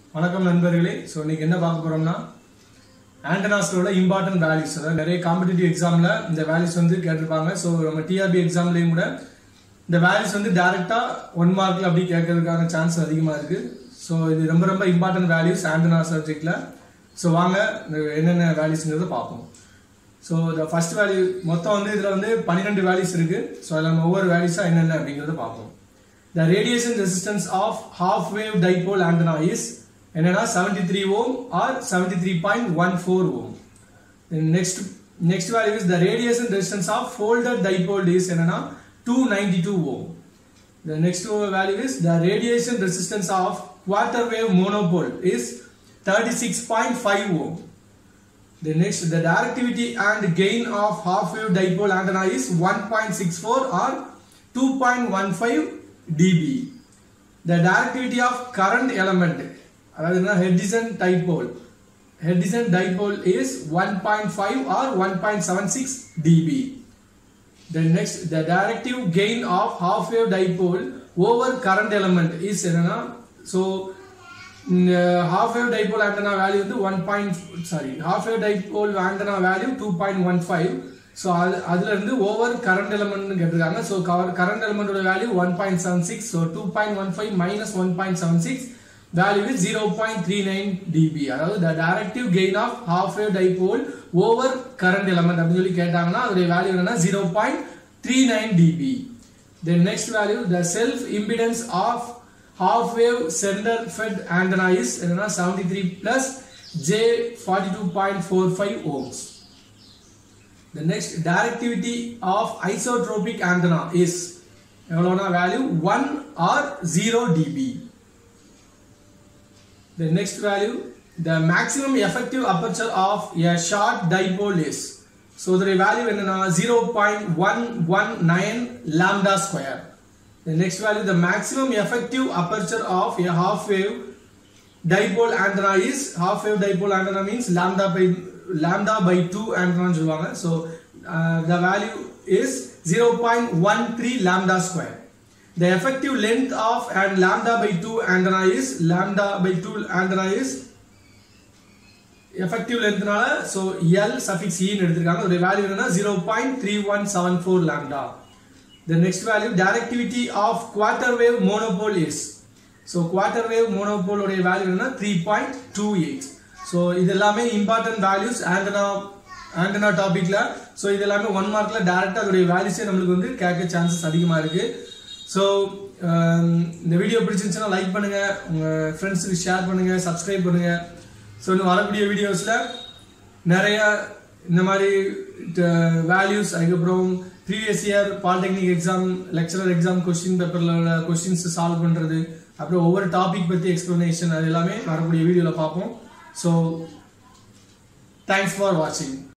வணக்கம் நண்பர்களே ஸோ இன்னைக்கு என்ன பார்க்க போறோம்னா ஆண்டனாஸோட இம்பார்ட்டன்ட் வேல்யூஸ் அதாவது நிறைய காம்படிட்டிவ் எக்ஸாம்ல இந்த வேல்யூஸ் வந்து கேட்டிருப்பாங்க ஸோ நம்ம டிஆர்பி எக்ஸாம்லயும் கூட இந்த வேல்யூஸ் வந்து டைரக்டா ஒன் மார்க்ல அப்படி கேட்கறதுக்கான சான்ஸ் அதிகமா இருக்கு ஸோ இது ரொம்ப ரொம்ப இம்பார்ட்டன்ட் வேல்யூஸ் ஆண்டனா சப்ஜெக்ட்ல ஸோ வாங்க இந்த என்னென்ன வேல்யூஸ்ங்கிறத பார்ப்போம் ஸோ இந்த ஃபர்ஸ்ட் வேல்யூ மொத்தம் வந்து இதில் வந்து பன்னிரெண்டு வேல்யூஸ் இருக்கு ஸோ அதில் நம்ம ஒவ்வொரு வேல்யூஸாக என்னென்ன அப்படிங்கிறத பார்ப்போம் the radiation resistance of half wave dipole antenna is என்னன்னா seventy three ohm or seventy three point one four ohm next next value is the radiation resistance of folded dipole is என்னன்னா two ninety two ohm The next value is the radiation resistance of quarter wave monopole is 36.5 ohm. The next, the directivity and gain of half wave dipole antenna is 1.64 or 2.15 dB. The directivity of current element, அதாவது என்ன Hedison dipole, Hedison dipole is 1.5 or 1.76 dB. The next, the directive gain of half wave dipole over current element is என்னன்னா so half wave dipole antenna value வந்து one point sorry half wave dipole antenna value two point one five so அது அதுல இருந்து over current element கேட்டிருக்காங்க so current எலமெண்டோட value one point seven six so two point one five minus one point seven six value is zero point three nine dB அதாவது the directive gain of half wave dipole over current element அப்படின்னு சொல்லி கேட்டாங்கன்னா அதோடைய value என்னன்னா zero point three nine DP then next value the self impedance of half wave center fed antenna is என்னன்னா 73 plus J 42.45 ohms. The next directivity of isotropic antenna is எவ்வளோனா value 1 or 0 dB. The next value the maximum effective aperture of a short dipole is so the value என்னன்னா 0.119 lambda square. The next value, the maximum effective aperture of a half wave dipole antenna is half wave dipole antenna means lambda by lambda by 2 antenna சொல்லுவாங்க so uh, the value is 0.13 lambda square the effective length of and lambda by 2 antenna is lambda by 2 antenna is effective lengthனால so l suffix e ன்னு எடுத்திருக்காங்க அதோட value என்னன்னா 0.3174 lambda The next value directivity of quarter wave monopole is so quarter wave monopole உடைய value என்ன 3.28 so இது எல்லாமே important values antenna antenna டாபிக்ல so இது எல்லாமே ஒன் மார்க்ல டேரக்டா அதோடைய வேல்யூஸே நம்மளுக்கு வந்து கேட்க சான்சஸ் அதிகமா இருக்கு ஸோ இந்த வீடியோ பிடிச்சிருந்துச்சுன்னா லைக் பண்ணுங்க உங்க ஃப்ரெண்ட்ஸுக்கு ஷேர் பண்ணுங்க சப்ஸ்கிரைப் பண்ணுங்க ஸோ இன்னும் வரக்கூடிய வீடியோஸ்ல நிறைய இந்த மாதிரி வேல்யூஸ் அதுக்கப்புறம் previous year polytechnic exam lecturer exam question பேப்பரில் உள்ள கொஸ்டின்ஸ் சால்வ் பண்ணுறது அப்புறம் ஒவ்வொரு டாபிக் பற்றி எக்ஸ்ப்ளனேஷன் அது எல்லாமே வரக்கூடிய வீடியோவில் பார்ப்போம் ஸோ தேங்க்ஸ் ஃபார் வாட்சிங்